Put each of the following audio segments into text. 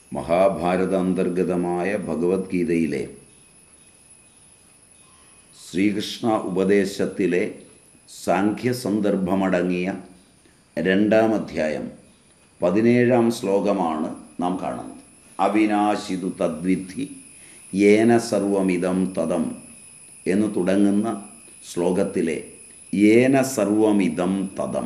മഹാഭാരത അന്തർഗതമായ ഭഗവത്ഗീതയിലെ ശ്രീകൃഷ്ണ ഉപദേശത്തിലെ സാഖ്യസന്ദർഭമടങ്ങിയ രണ്ടാം അധ്യായം പതിനേഴാം ശ്ലോകമാണ് നാം കാണുന്നത് അവിനാശിതു തദ്വിധി ഏന സർവമിതം തതം എന്ന് തുടങ്ങുന്ന ശ്ലോകത്തിലെ ഏന സർവമിതം തതം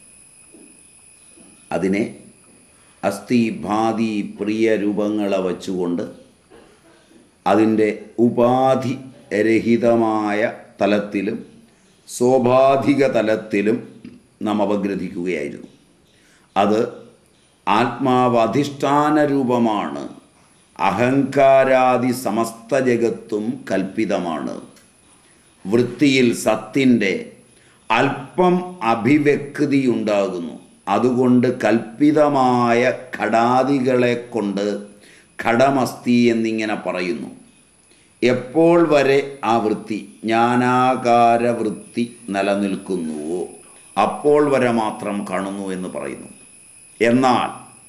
അതിനെ അസ്ഥി ഭാതി പ്രിയ രൂപങ്ങളെ വച്ചുകൊണ്ട് അതിൻ്റെ ഉപാധി രഹിതമായ തലത്തിലും സ്വാഭാവിക തലത്തിലും നാം അപഗ്രഥിക്കുകയായിരുന്നു അത് ആത്മാവധിഷ്ഠാന രൂപമാണ് അഹങ്കാരാദി സമസ്ത ജഗത്തും കൽപ്പിതമാണ് വൃത്തിയിൽ സത്തിൻ്റെ അല്പം അഭിവ്യക്തിയുണ്ടാകുന്നു അതുകൊണ്ട് കൽപ്പിതമായ ഘടാദികളെ കൊണ്ട് ഘടമസ്തി എന്നിങ്ങനെ പറയുന്നു എപ്പോൾ വരെ ആ വൃത്തി ജ്ഞാനാകാര വൃത്തി നിലനിൽക്കുന്നുവോ അപ്പോൾ വരെ മാത്രം കാണുന്നു എന്ന് പറയുന്നു എന്നാൽ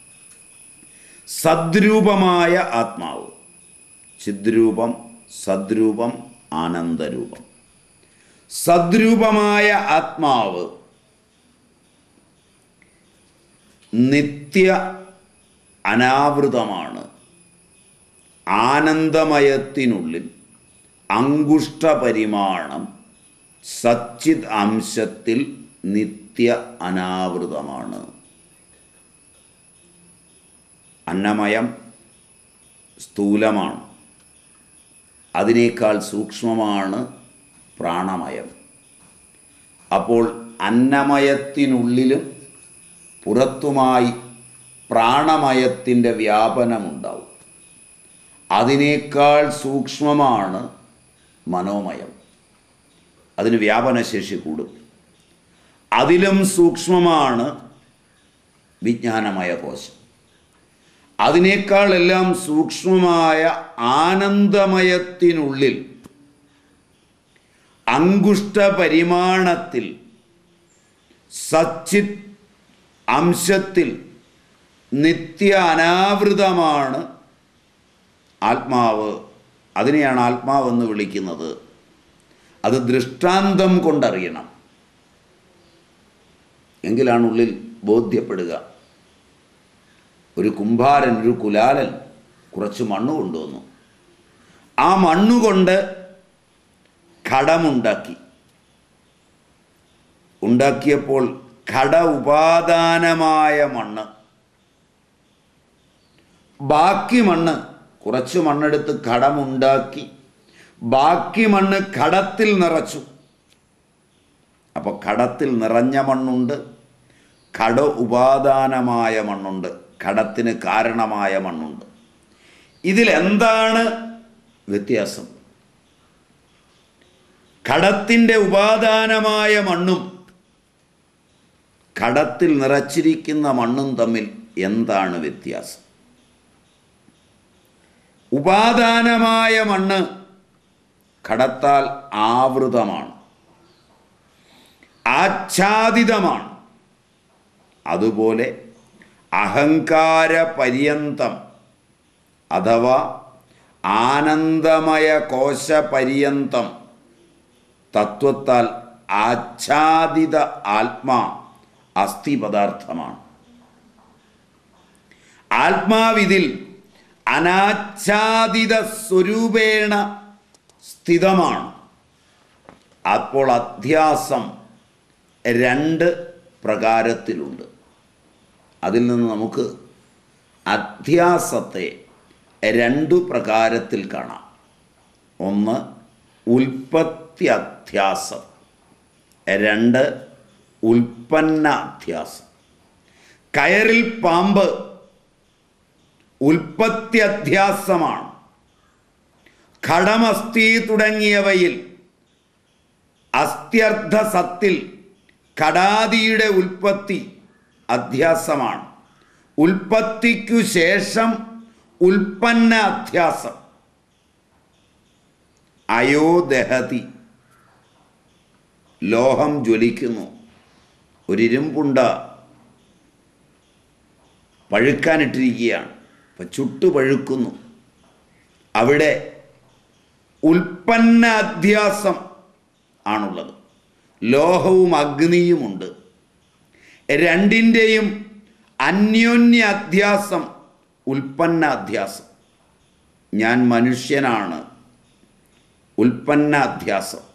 സദ്രൂപമായ ആത്മാവ് ചിദ്രൂപം സദ്രൂപം ആനന്ദരൂപം സദ്രൂപമായ ആത്മാവ് നിത്യ അനാവൃതമാണ് ആനന്ദമയത്തിനുള്ളിൽ അങ്കുഷ്ടപരിമാണം സച്ചിത് അംശത്തിൽ നിത്യ അനാവൃതമാണ് അന്നമയം സ്ഥൂലമാണ് അതിനേക്കാൾ സൂക്ഷ്മമാണ് പ്രാണമയം അപ്പോൾ അന്നമയത്തിനുള്ളിലും പുറത്തുമായി പ്രാണമയത്തിൻ്റെ വ്യാപനമുണ്ടാവും അതിനേക്കാൾ സൂക്ഷ്മമാണ് മനോമയം അതിന് വ്യാപനശേഷി കൂടും അതിലും സൂക്ഷ്മമാണ് വിജ്ഞാനമയ കോശം അതിനേക്കാൾ എല്ലാം സൂക്ഷ്മമായ ആനന്ദമയത്തിനുള്ളിൽ അങ്കുഷ്ട പരിമാണത്തിൽ സച്ചിത് അംശത്തിൽ നിത്യ അനാവൃതമാണ് ആത്മാവ് അതിനെയാണ് ആത്മാവെന്ന് വിളിക്കുന്നത് അത് ദൃഷ്ടാന്തം കൊണ്ടറിയണം എങ്കിലാണ് ഉള്ളിൽ ബോധ്യപ്പെടുക ഒരു കുംഭാരൻ ഒരു കുലാലൻ കുറച്ച് മണ്ണ് കൊണ്ടുവന്നു ആ മണ്ണുകൊണ്ട് ഘടമുണ്ടാക്കി ഉണ്ടാക്കിയപ്പോൾ ഘട ഉപാദാനമായ മണ്ണ് ബാക്കി മണ്ണ് കുറച്ച് മണ്ണെടുത്ത് ഘടമുണ്ടാക്കി ബാക്കി മണ്ണ് ഘടത്തിൽ നിറച്ചു അപ്പോൾ ഘടത്തിൽ നിറഞ്ഞ മണ്ണുണ്ട് ഘട ഉപാദാനമായ മണ്ണുണ്ട് ഘടത്തിന് കാരണമായ മണ്ണുണ്ട് ഇതിലെന്താണ് വ്യത്യാസം ഘടത്തിൻ്റെ ഉപാദാനമായ മണ്ണും ഘടത്തിൽ നിറച്ചിരിക്കുന്ന മണ്ണും തമ്മിൽ എന്താണ് വ്യത്യാസം ഉപാദാനമായ മണ്ണ് ഘടത്താൽ ആവൃതമാണ് ആച്ഛാദിതമാണ് അതുപോലെ അഹങ്കാര പര്യന്തം അഥവാ ആനന്ദമയ കോശ പര്യന്തം തത്വത്താൽ ആച്ഛാദിത ആത്മാ അസ്ഥി പദാർത്ഥമാണ് ആത്മാവിതിൽ അനാച്ഛാദിത സ്വരൂപേണ സ്ഥിതമാണ് അപ്പോൾ അധ്യാസം രണ്ട് പ്രകാരത്തിലുണ്ട് അതിൽ നിന്ന് നമുക്ക് അധ്യാസത്തെ രണ്ടു പ്രകാരത്തിൽ കാണാം ഒന്ന് ഉൽപ്പത്തി അധ്യാസം രണ്ട് ഉൽപ്പന്ന അധ്യാസം കയറിൽ പാമ്പ് ഉൽപ്പത്തി അധ്യാസമാണ് ഘടമസ്ഥി തുടങ്ങിയവയിൽ അസ്ഥ്യർത്ഥ സത്തിൽ ഘടാദിയുടെ ഉൽപ്പത്തി അധ്യാസമാണ് ഉൽപ്പത്തിക്കു ശേഷം ഉൽപ്പന്ന അധ്യാസം അയോദഹതി ലോഹം ജ്വലിക്കുന്നു ഒരിരുമ്പുണ്ട പഴുക്കാനിട്ടിരിക്കുകയാണ് അപ്പം ചുട്ടുപഴുക്കുന്നു അവിടെ ഉൽപ്പന്ന അധ്യാസം ആണുള്ളത് ലോഹവും അഗ്നിയുമുണ്ട് രണ്ടിൻ്റെയും അന്യോന്യ അധ്യാസം ഉൽപ്പന്ന അധ്യാസം ഞാൻ മനുഷ്യനാണ് ഉൽപ്പന്ന അധ്യാസം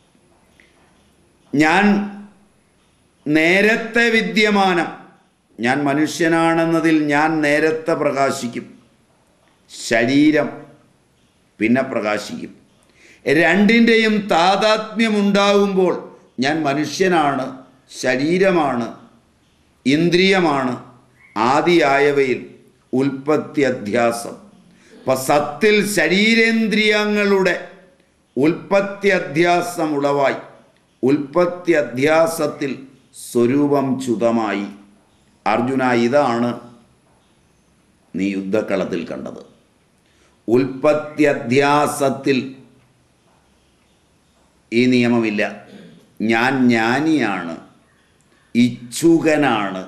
ഞാൻ നേരത്തെ വിദ്യമാനം ഞാൻ മനുഷ്യനാണെന്നതിൽ ഞാൻ നേരത്തെ പ്രകാശിക്കും ശരീരം പിന്നെ പ്രകാശിക്കും രണ്ടിൻ്റെയും താതാത്മ്യമുണ്ടാകുമ്പോൾ ഞാൻ മനുഷ്യനാണ് ശരീരമാണ് ഇന്ദ്രിയമാണ് ആദിയായവയിൽ ഉൽപ്പത്തി അധ്യാസം അപ്പം സത്തിൽ ശരീരേന്ദ്രിയങ്ങളുടെ ഉൽപ്പത്തി അധ്യാസം ഉളവായി ഉൽപ്പത്തി അധ്യാസത്തിൽ സ്വരൂപം ചുതമായി അർജുന ഇതാണ് നീ യുദ്ധക്കളത്തിൽ കണ്ടത് ഉൽപ്പത്തി അധ്യാസത്തിൽ ഈ നിയമമില്ല ഞാൻ ജ്ഞാനിയാണ് ഇച്ഛുകനാണ്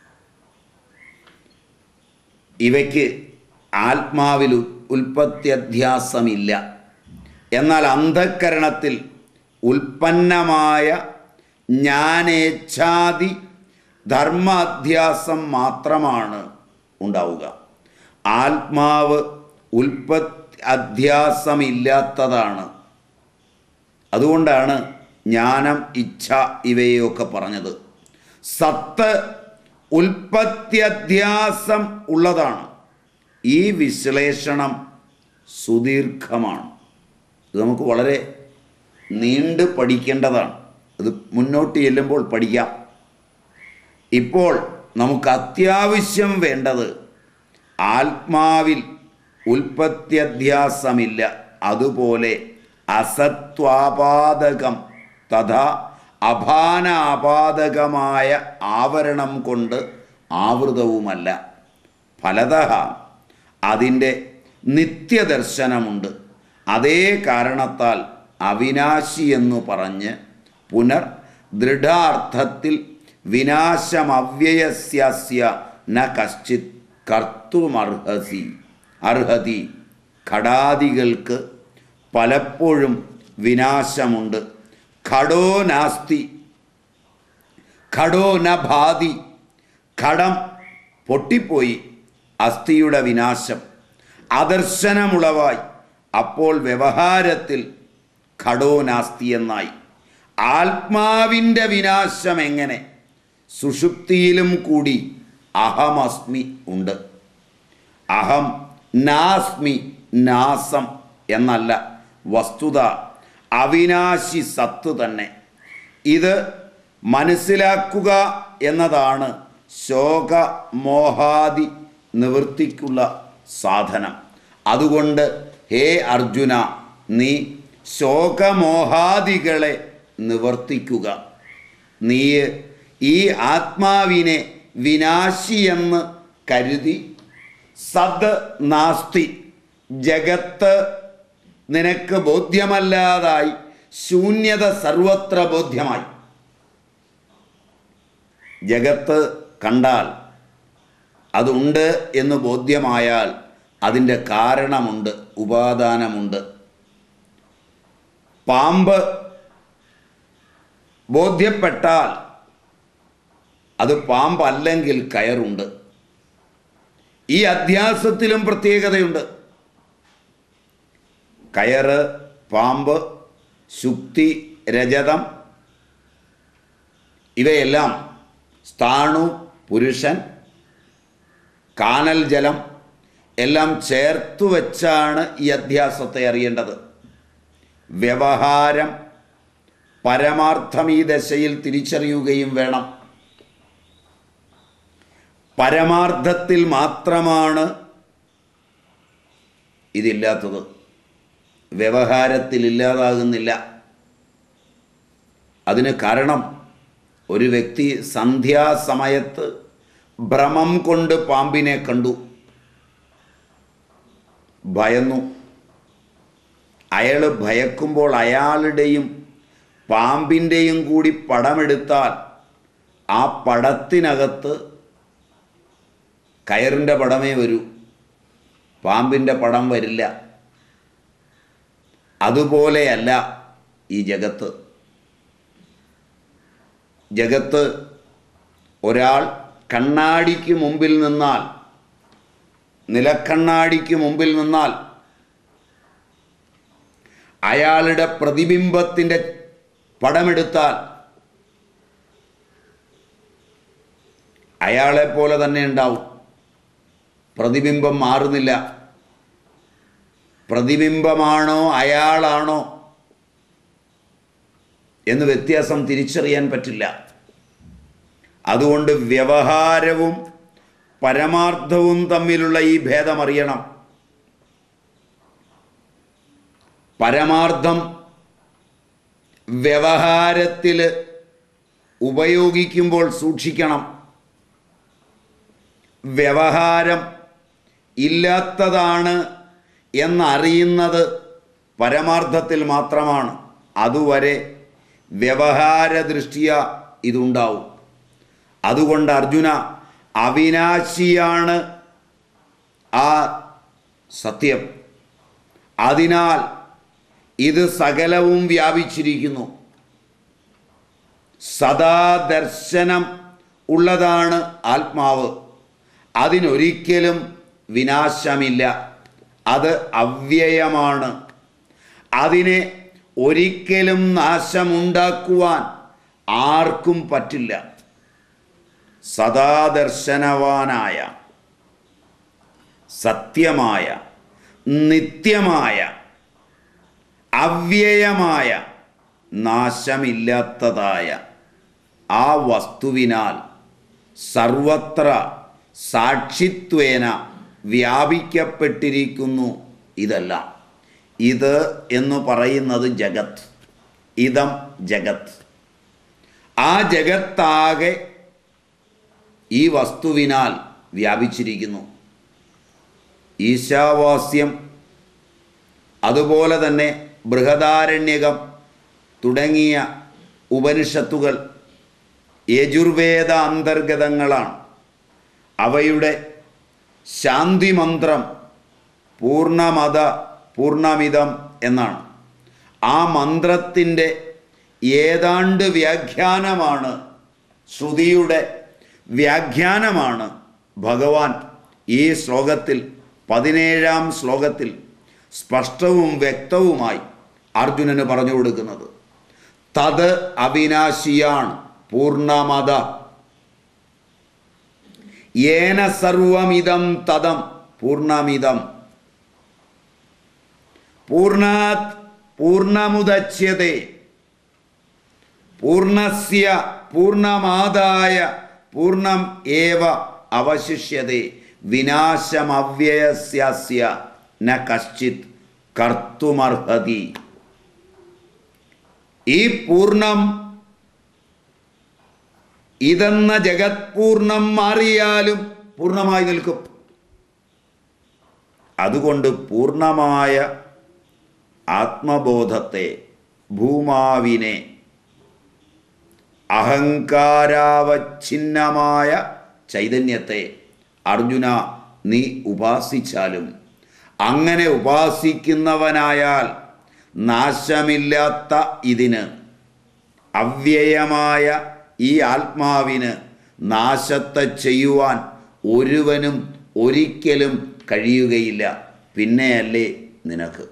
ഇവയ്ക്ക് ആത്മാവിൽ ഉ- ഉൽപ്പത്തി അധ്യാസമില്ല എന്നാൽ അന്ധക്കരണത്തിൽ ഉൽപ്പന്നമായ ജ്ഞാനേച്ഛാദി ധർമാധ്യാസം മാത്രമാണ് ഉണ്ടാവുക ആത്മാവ് ഉൽപ്പത്തി അധ്യാസമില്ലാത്തതാണ് അതുകൊണ്ടാണ് ജ്ഞാനം ഇച്ഛ ഇവയൊക്കെ പറഞ്ഞത് സത്ത് ഉൽപ്പത്യധ്യാസം ഉള്ളതാണ് ഈ വിശ്ലേഷണം സുദീർഘമാണ് ഇത് നമുക്ക് വളരെ നീണ്ട് പഠിക്കേണ്ടതാണ് ഇത് മുന്നോട്ട് ചെല്ലുമ്പോൾ പഠിക്കാം ഇപ്പോൾ നമുക്ക് അത്യാവശ്യം വേണ്ടത് ആത്മാവിൽ ഉൽപ്പത്യധ്യാസമില്ല അതുപോലെ അസത്വാപാദകം തഥാ അപാനാപാദകമായ ആവരണം കൊണ്ട് ആവൃതവുമല്ല ഫലതഃ അതിൻ്റെ നിത്യദർശനമുണ്ട് അതേ കാരണത്താൽ അവിനാശി എന്നു പറഞ്ഞ് പുനർ ദൃഢാർത്ഥത്തിൽ വിനാശമവ്യയസ്യ ന കശ്ചിത് കർത്തുമർഹസി അർഹതി ഘടാദികൾക്ക് പലപ്പോഴും വിനാശമുണ്ട് ഘടോ നാസ്തി ഘടോ ന ഭാതി ഘടം പൊട്ടിപ്പോയി അസ്ഥിയുടെ വിനാശം അദർശനമുളവായി അപ്പോൾ വ്യവഹാരത്തിൽ ഘടോ നാസ്തി എന്നായി ആത്മാവിൻ്റെ വിനാശം എങ്ങനെ സുഷുപ്തിയിലും കൂടി അഹമസ്മി ഉണ്ട് അഹം നാസ്മി നാസം എന്നല്ല വസ്തുത അവിനാശി സത്ത് തന്നെ ഇത് മനസ്സിലാക്കുക എന്നതാണ് ശോക മോഹാദി നിവൃത്തിക്കുള്ള സാധനം അതുകൊണ്ട് ഹേ അർജുന നീ ശോകമോഹാദികളെ നിവർത്തിക്കുക നീ ഈ ആത്മാവിനെ വിനാശിയെന്ന് കരുതി സത് നാസ്തി ജഗത്ത് നിനക്ക് ബോധ്യമല്ലാതായി ശൂന്യത സർവത്ര ബോധ്യമായി ജഗത്ത് കണ്ടാൽ അതുണ്ട് എന്ന് ബോധ്യമായാൽ അതിൻ്റെ കാരണമുണ്ട് ഉപാദാനമുണ്ട് പാമ്പ് ബോധ്യപ്പെട്ടാൽ അത് പാമ്പല്ലെങ്കിൽ കയറുണ്ട് ഈ അധ്യാസത്തിലും പ്രത്യേകതയുണ്ട് കയറ് പാമ്പ് ശുക്തി രജതം ഇവയെല്ലാം സ്ഥാണു പുരുഷൻ കാനൽ ജലം എല്ലാം ചേർത്തു വെച്ചാണ് ഈ അധ്യാസത്തെ അറിയേണ്ടത് വ്യവഹാരം പരമാർത്ഥം ഈ ദശയിൽ തിരിച്ചറിയുകയും വേണം പരമാർത്ഥത്തിൽ മാത്രമാണ് ഇതില്ലാത്തത് വ്യവഹാരത്തിൽ ഇല്ലാതാകുന്നില്ല അതിന് കാരണം ഒരു വ്യക്തി സന്ധ്യാസമയത്ത് ഭ്രമം കൊണ്ട് പാമ്പിനെ കണ്ടു ഭയന്നു അയാൾ ഭയക്കുമ്പോൾ അയാളുടെയും പാമ്പിൻ്റെയും കൂടി പടമെടുത്താൽ ആ പടത്തിനകത്ത് കയറിൻ്റെ പടമേ വരൂ പാമ്പിൻ്റെ പടം വരില്ല അതുപോലെയല്ല ഈ ജഗത്ത് ജഗത്ത് ഒരാൾ കണ്ണാടിക്ക് മുമ്പിൽ നിന്നാൽ നിലക്കണ്ണാടിക്ക് മുമ്പിൽ നിന്നാൽ അയാളുടെ പ്രതിബിംബത്തിൻ്റെ പടമെടുത്താൽ അയാളെ പോലെ തന്നെ ഉണ്ടാവും പ്രതിബിംബം മാറുന്നില്ല പ്രതിബിംബമാണോ അയാളാണോ എന്ന് വ്യത്യാസം തിരിച്ചറിയാൻ പറ്റില്ല അതുകൊണ്ട് വ്യവഹാരവും പരമാർത്ഥവും തമ്മിലുള്ള ഈ ഭേദം അറിയണം പരമാർത്ഥം വ്യവഹാരത്തിൽ ഉപയോഗിക്കുമ്പോൾ സൂക്ഷിക്കണം വ്യവഹാരം ഇല്ലാത്തതാണ് എന്നറിയുന്നത് പരമാർത്ഥത്തിൽ മാത്രമാണ് അതുവരെ വ്യവഹാര ദൃഷ്ടിയ ഇതുണ്ടാവും അതുകൊണ്ട് അർജുന അവിനാശിയാണ് ആ സത്യം അതിനാൽ ഇത് സകലവും വ്യാപിച്ചിരിക്കുന്നു സദാ ദർശനം ഉള്ളതാണ് ആത്മാവ് അതിനൊരിക്കലും വിനാശമില്ല അത് അവ്യയമാണ് അതിനെ ഒരിക്കലും നാശമുണ്ടാക്കുവാൻ ആർക്കും പറ്റില്ല സദാദർശനവാനായ സത്യമായ നിത്യമായ അവ്യയമായ നാശമില്ലാത്തതായ ആ വസ്തുവിനാൽ സർവത്ര സാക്ഷിത്വേന വ്യാപിക്കപ്പെട്ടിരിക്കുന്നു ഇതെല്ലാം ഇത് എന്ന് പറയുന്നത് ജഗത്ത് ഇതം ജഗത്ത് ആ ജഗത്താകെ ഈ വസ്തുവിനാൽ വ്യാപിച്ചിരിക്കുന്നു ഈശാവാസ്യം അതുപോലെ തന്നെ ബൃഹദാരണ്യകം തുടങ്ങിയ ഉപനിഷത്തുകൾ യജുർവേദ അന്തർഗതങ്ങളാണ് അവയുടെ ശാന്തിമന്ത്രം പൂർണ്ണമത പൂർണ്ണമിതം എന്നാണ് ആ മന്ത്രത്തിൻ്റെ ഏതാണ്ട് വ്യാഖ്യാനമാണ് ശ്രുതിയുടെ വ്യാഖ്യാനമാണ് ഭഗവാൻ ഈ ശ്ലോകത്തിൽ പതിനേഴാം ശ്ലോകത്തിൽ സ്പഷ്ടവും വ്യക്തവുമായി അർജുനന് പറഞ്ഞു കൊടുക്കുന്നത് തത് അവിനാശിയാണ് പൂർണ്ണമത ഏന സർവമിതം തതം പൂർണ്ണമിതം പൂർണ്ണാത് പൂർണ്ണമുദച്യത്തെ പൂർണ്ണസ്യ പൂർണ്ണമാദായ പൂർണ്ണം ഏവ അവശിഷ്യത്തെ വിനാശമവ്യയസ്യ ന കശ്ചിത് കർത്തുമർഹതി ഈ പൂർണ്ണം ഇതെന്ന ജഗത് പൂർണ്ണം മാറിയാലും പൂർണ്ണമായി നിൽക്കും അതുകൊണ്ട് പൂർണ്ണമായ ആത്മബോധത്തെ ഭൂമാവിനെ അഹങ്കാരാവച്ഛിന്നമായ ചൈതന്യത്തെ അർജുന നീ ഉപാസിച്ചാലും അങ്ങനെ ഉപാസിക്കുന്നവനായാൽ നാശമില്ലാത്ത ഇതിന് അവ്യയമായ ഈ ആത്മാവിന് നാശത്തെ ചെയ്യുവാൻ ഒരുവനും ഒരിക്കലും കഴിയുകയില്ല പിന്നെയല്ലേ നിനക്ക്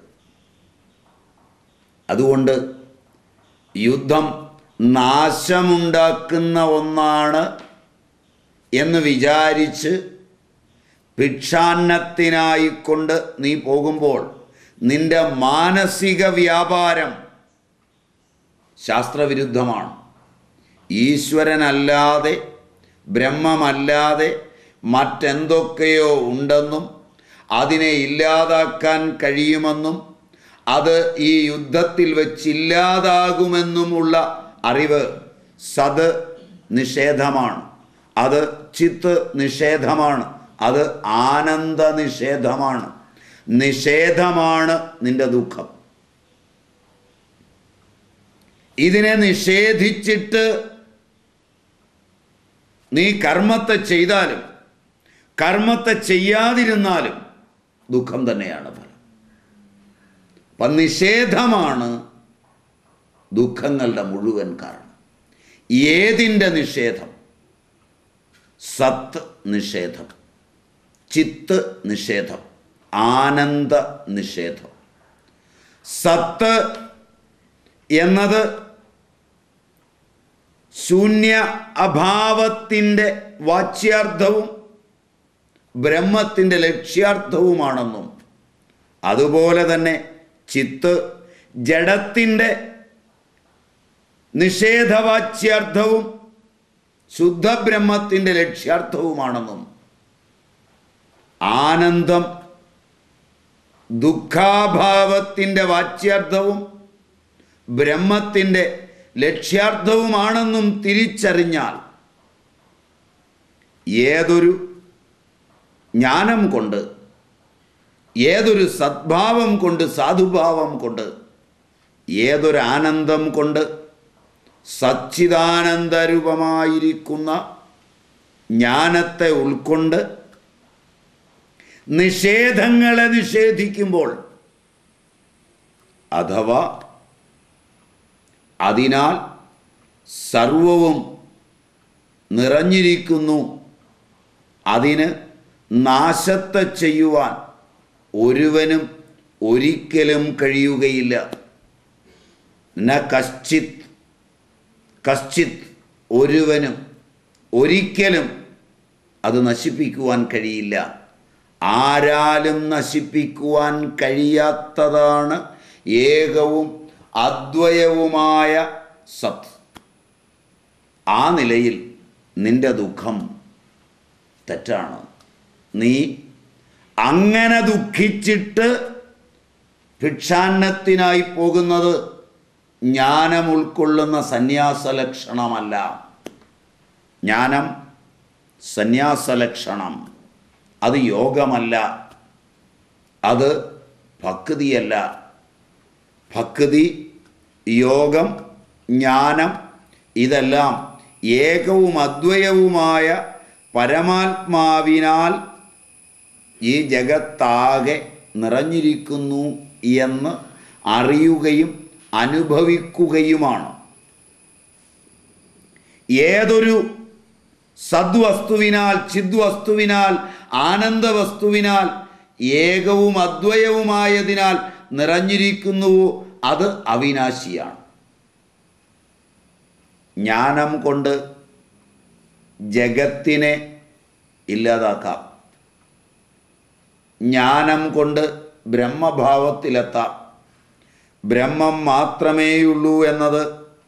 അതുകൊണ്ട് യുദ്ധം നാശമുണ്ടാക്കുന്ന ഒന്നാണ് എന്ന് വിചാരിച്ച് ഭിക്ഷാന്നത്തിനായിക്കൊണ്ട് നീ പോകുമ്പോൾ നിന്റെ മാനസിക വ്യാപാരം ശാസ്ത്രവിരുദ്ധമാണ് ഈശ്വരനല്ലാതെ ബ്രഹ്മമല്ലാതെ മറ്റെന്തൊക്കെയോ ഉണ്ടെന്നും അതിനെ ഇല്ലാതാക്കാൻ കഴിയുമെന്നും അത് ഈ യുദ്ധത്തിൽ വെച്ചില്ലാതാകുമെന്നുമുള്ള അറിവ് സത് നിഷേധമാണ് അത് ചിത്ത് നിഷേധമാണ് അത് ആനന്ദ നിഷേധമാണ് നിഷേധമാണ് നിന്റെ ദുഃഖം ഇതിനെ നിഷേധിച്ചിട്ട് നീ കർമ്മത്തെ ചെയ്താലും കർമ്മത്തെ ചെയ്യാതിരുന്നാലും ദുഃഖം തന്നെയാണ് ഫലം അപ്പം നിഷേധമാണ് ദുഃഖങ്ങളുടെ മുഴുവൻ കാരണം ഏതിൻ്റെ നിഷേധം സത്ത് നിഷേധം ചിത്ത് നിഷേധം ആനന്ദ നിഷേധം സത്ത് എന്നത് ശൂന്യ അഭാവത്തിൻ്റെ വാച്യാർത്ഥവും ബ്രഹ്മത്തിൻ്റെ ലക്ഷ്യാർത്ഥവുമാണെന്നും അതുപോലെ തന്നെ ചിത്ത് ജഡത്തിൻ്റെ നിഷേധവാച്യാർത്ഥവും ശുദ്ധബ്രഹ്മത്തിൻ്റെ ലക്ഷ്യാർത്ഥവുമാണെന്നും ആനന്ദം ദുഃഖാഭാവത്തിൻ്റെ വാച്യാർത്ഥവും ബ്രഹ്മത്തിൻ്റെ ലക്ഷ്യാർത്ഥവുമാണെന്നും തിരിച്ചറിഞ്ഞാൽ ഏതൊരു ജ്ഞാനം കൊണ്ട് ഏതൊരു സദ്ഭാവം കൊണ്ട് സാധുഭാവം കൊണ്ട് ഏതൊരു ആനന്ദം കൊണ്ട് സച്ചിദാനന്ദരൂപമായിരിക്കുന്ന ജ്ഞാനത്തെ ഉൾക്കൊണ്ട് നിഷേധങ്ങളെ നിഷേധിക്കുമ്പോൾ അഥവാ അതിനാൽ സർവവും നിറഞ്ഞിരിക്കുന്നു അതിന് നാശത്തെ ചെയ്യുവാൻ ഒരുവനും ഒരിക്കലും കഴിയുകയില്ല ന കശ്ചിത് കശ്ചിത് ഒരുവനും ഒരിക്കലും അത് നശിപ്പിക്കുവാൻ കഴിയില്ല ആരാലും നശിപ്പിക്കുവാൻ കഴിയാത്തതാണ് ഏകവും അദ്വയവുമായ സത് ആ നിലയിൽ നിന്റെ ദുഃഖം തെറ്റാണ് നീ അങ്ങനെ ദുഃഖിച്ചിട്ട് ഭിക്ഷാന്നത്തിനായി പോകുന്നത് ജ്ഞാനം ഉൾക്കൊള്ളുന്ന സന്യാസ ലക്ഷണമല്ല ജ്ഞാനം സന്യാസ ലക്ഷണം അത് യോഗമല്ല അത് ഭക്തിയല്ല ഭക്തി യോഗം ജ്ഞാനം ഇതെല്ലാം ഏകവും അദ്വയവുമായ പരമാത്മാവിനാൽ ഈ ജഗത്താകെ നിറഞ്ഞിരിക്കുന്നു എന്ന് അറിയുകയും അനുഭവിക്കുകയുമാണ് ഏതൊരു സദ്വസ്തുവിനാൽ ചിദ്വസ്തുവിനാൽ ആനന്ദവസ്തുവിനാൽ ഏകവും അദ്വയവുമായതിനാൽ നിറഞ്ഞിരിക്കുന്നുവോ അത് അവിനാശിയാണ് ജ്ഞാനം കൊണ്ട് ജഗത്തിനെ ഇല്ലാതാക്കാം ജ്ഞാനം കൊണ്ട് ബ്രഹ്മഭാവത്തിലെത്താം ബ്രഹ്മം മാത്രമേയുള്ളൂ എന്നത്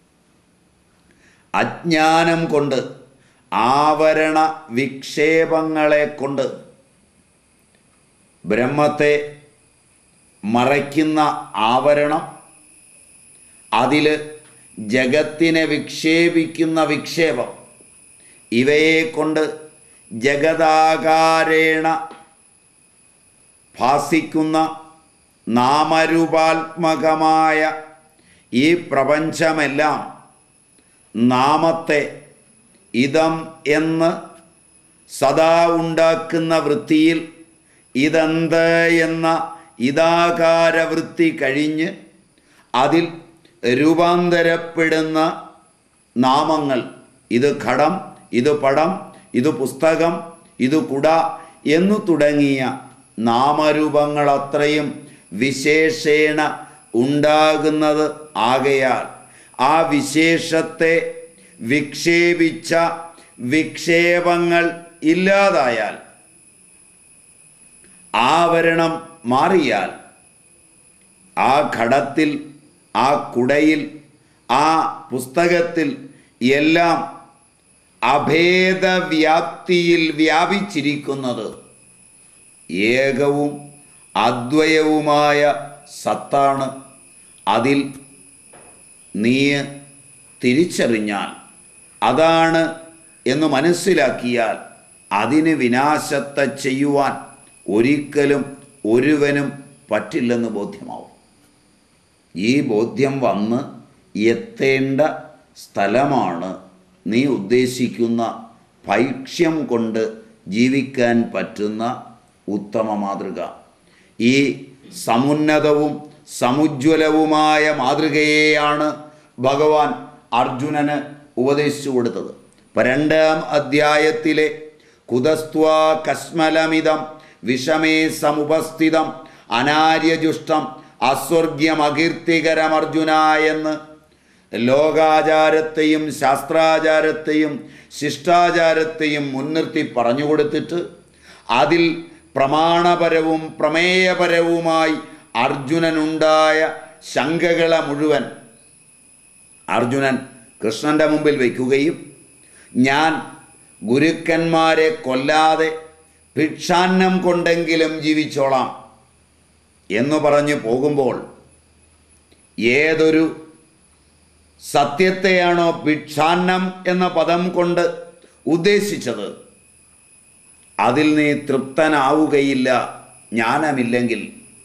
അജ്ഞാനം കൊണ്ട് ആവരണ വിക്ഷേപങ്ങളെ കൊണ്ട് ബ്രഹ്മത്തെ മറയ്ക്കുന്ന ആവരണം അതിൽ ജഗത്തിനെ വിക്ഷേപിക്കുന്ന വിക്ഷേപം ഇവയെ കൊണ്ട് ജഗതാകാരേണ ഭാസിക്കുന്ന നാമരൂപാത്മകമായ ഈ പ്രപഞ്ചമെല്ലാം നാമത്തെ ഇതം എന്ന് സദാ ഉണ്ടാക്കുന്ന വൃത്തിയിൽ ഇതെന്ത് എന്ന ഇതാകാര വൃത്തി കഴിഞ്ഞ് അതിൽ രൂപാന്തരപ്പെടുന്ന നാമങ്ങൾ ഇത് ഘടം ഇത് പടം ഇത് പുസ്തകം ഇത് കുട എന്നു തുടങ്ങിയ നാമരൂപങ്ങൾ അത്രയും വിശേഷേണ ഉണ്ടാകുന്നത് ആകയാൽ ആ വിശേഷത്തെ വിക്ഷേപിച്ച വിക്ഷേപങ്ങൾ ഇല്ലാതായാൽ ആവരണം മാറിയാൽ ആ ഘടത്തിൽ ആ കുടയിൽ ആ പുസ്തകത്തിൽ എല്ലാം അഭേദവ്യാപ്തിയിൽ വ്യാപിച്ചിരിക്കുന്നത് ഏകവും അദ്വയവുമായ സത്താണ് അതിൽ നീ തിരിച്ചറിഞ്ഞാൽ അതാണ് എന്ന് മനസ്സിലാക്കിയാൽ അതിന് വിനാശത്തെ ചെയ്യുവാൻ ഒരിക്കലും ഒരുവനും പറ്റില്ലെന്ന് ബോധ്യമാവും ഈ ബോധ്യം വന്ന് എത്തേണ്ട സ്ഥലമാണ് നീ ഉദ്ദേശിക്കുന്ന ഭൈക്ഷ്യം കൊണ്ട് ജീവിക്കാൻ പറ്റുന്ന ഉത്തമ മാതൃക ഈ സമുന്നതവും സമുജ്വലവുമായ മാതൃകയെയാണ് ഭഗവാൻ അർജുനന് ഉപദേശിച്ചു കൊടുത്തത് ഇപ്പം രണ്ടാം അധ്യായത്തിലെ കുതസ്ത്വാ കശ്മലമിതം വിഷമേ സമുപസ്ഥിതം അനാര്യജുഷ്ടം അസ്വർഗ്യമകീർത്തികരമർജുന എന്ന് ലോകാചാരത്തെയും ശാസ്ത്രാചാരത്തെയും ശിഷ്ടാചാരത്തെയും മുൻനിർത്തി പറഞ്ഞു കൊടുത്തിട്ട് അതിൽ പ്രമാണപരവും പ്രമേയപരവുമായി അർജുനനുണ്ടായ ശങ്കകളെ മുഴുവൻ അർജുനൻ കൃഷ്ണൻ്റെ മുമ്പിൽ വയ്ക്കുകയും ഞാൻ ഗുരുക്കന്മാരെ കൊല്ലാതെ ഭിക്ഷാന്നം കൊണ്ടെങ്കിലും ജീവിച്ചോളാം എന്ന് പറഞ്ഞു പോകുമ്പോൾ ഏതൊരു സത്യത്തെയാണോ ഭിക്ഷാന്നം എന്ന പദം കൊണ്ട് ഉദ്ദേശിച്ചത് അതിൽ നീ തൃപ്തനാവുകയില്ല ജ്ഞാനമില്ലെങ്കിൽ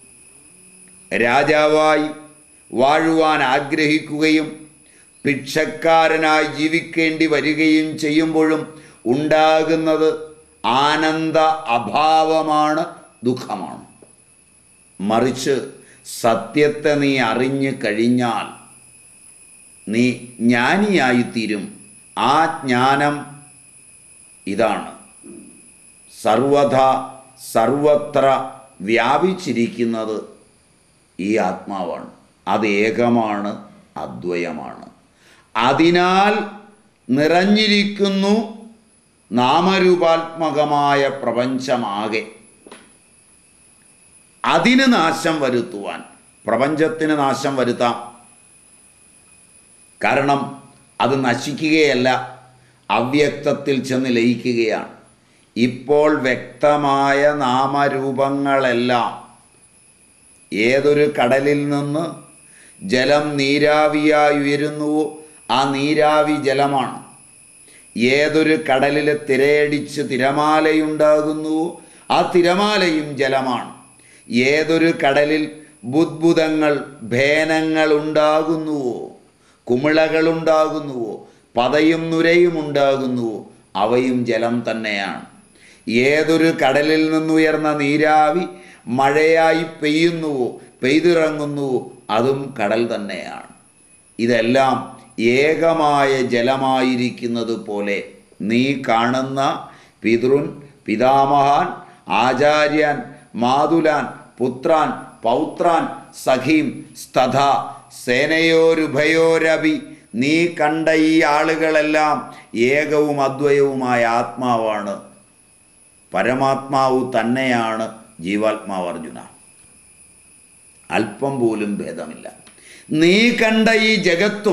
രാജാവായി വാഴുവാൻ ആഗ്രഹിക്കുകയും ഭിക്ഷക്കാരനായി ജീവിക്കേണ്ടി വരികയും ചെയ്യുമ്പോഴും ഉണ്ടാകുന്നത് ആനന്ദ അഭാവമാണ് ദുഃഖമാണ് മറിച്ച് സത്യത്തെ നീ അറിഞ്ഞു കഴിഞ്ഞാൽ നീ ജ്ഞാനിയായിത്തീരും ആ ജ്ഞാനം ഇതാണ് സർവഥ സർവത്ര വ്യാപിച്ചിരിക്കുന്നത് ഈ ആത്മാവാണ് അത് ഏകമാണ് അദ്വയമാണ് അതിനാൽ നിറഞ്ഞിരിക്കുന്നു നാമരൂപാത്മകമായ പ്രപഞ്ചമാകെ അതിന് നാശം വരുത്തുവാൻ പ്രപഞ്ചത്തിന് നാശം വരുത്താം കാരണം അത് നശിക്കുകയല്ല അവ്യക്തത്തിൽ ചെന്ന് ലയിക്കുകയാണ് ഇപ്പോൾ വ്യക്തമായ നാമരൂപങ്ങളെല്ലാം ഏതൊരു കടലിൽ നിന്ന് ജലം നീരാവിയായി ഉയരുന്നുവോ ആ നീരാവി ജലമാണ് ഏതൊരു കടലിൽ തിരയടിച്ച് തിരമാലയുണ്ടാകുന്നുവോ ആ തിരമാലയും ജലമാണ് ഏതൊരു കടലിൽ ബുദ്ബുദങ്ങൾ ഭേനങ്ങൾ ഉണ്ടാകുന്നുവോ കുമിളകളുണ്ടാകുന്നുവോ പതയും നുരയും ഉണ്ടാകുന്നുവോ അവയും ജലം തന്നെയാണ് ഏതൊരു കടലിൽ നിന്നുയർന്ന നീരാവി മഴയായി പെയ്യുന്നുവോ പെയ്തിറങ്ങുന്നുവോ അതും കടൽ തന്നെയാണ് ഇതെല്ലാം ഏകമായ ജലമായിരിക്കുന്നത് പോലെ നീ കാണുന്ന പിതൃൻ പിതാമഹാൻ ആചാര്യൻ മാതുലാൻ പുത്രാൻ പൗത്രാൻ സഖീം സ്തഥ സേനയോരുഭയോരഭി നീ കണ്ട ഈ ആളുകളെല്ലാം ഏകവും അദ്വയവുമായ ആത്മാവാണ് പരമാത്മാവ് തന്നെയാണ് ജീവാത്മാവ് അർജുന അല്പം പോലും ഭേദമില്ല നീ കണ്ട ഈ ജഗത്തും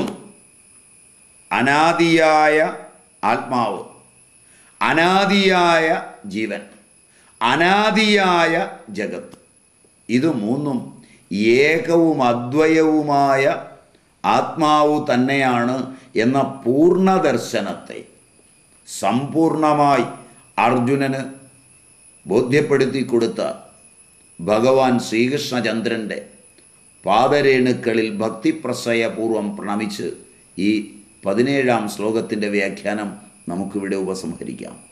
അനാദിയായ ആത്മാവ് അനാദിയായ ജീവൻ അനാദിയായ ജഗത്ത് ഇത് മൂന്നും ഏകവും അദ്വയവുമായ ആത്മാവ് തന്നെയാണ് എന്ന പൂർണ്ണ ദർശനത്തെ സമ്പൂർണമായി അർജുനന് ബോധ്യപ്പെടുത്തി കൊടുത്ത ഭഗവാൻ ശ്രീകൃഷ്ണചന്ദ്രൻ്റെ പാദരേണുക്കളിൽ ഭക്തിപ്രസയപൂർവം പ്രണമിച്ച് ഈ പതിനേഴാം ശ്ലോകത്തിൻ്റെ വ്യാഖ്യാനം നമുക്കിവിടെ ഉപസംഹരിക്കാം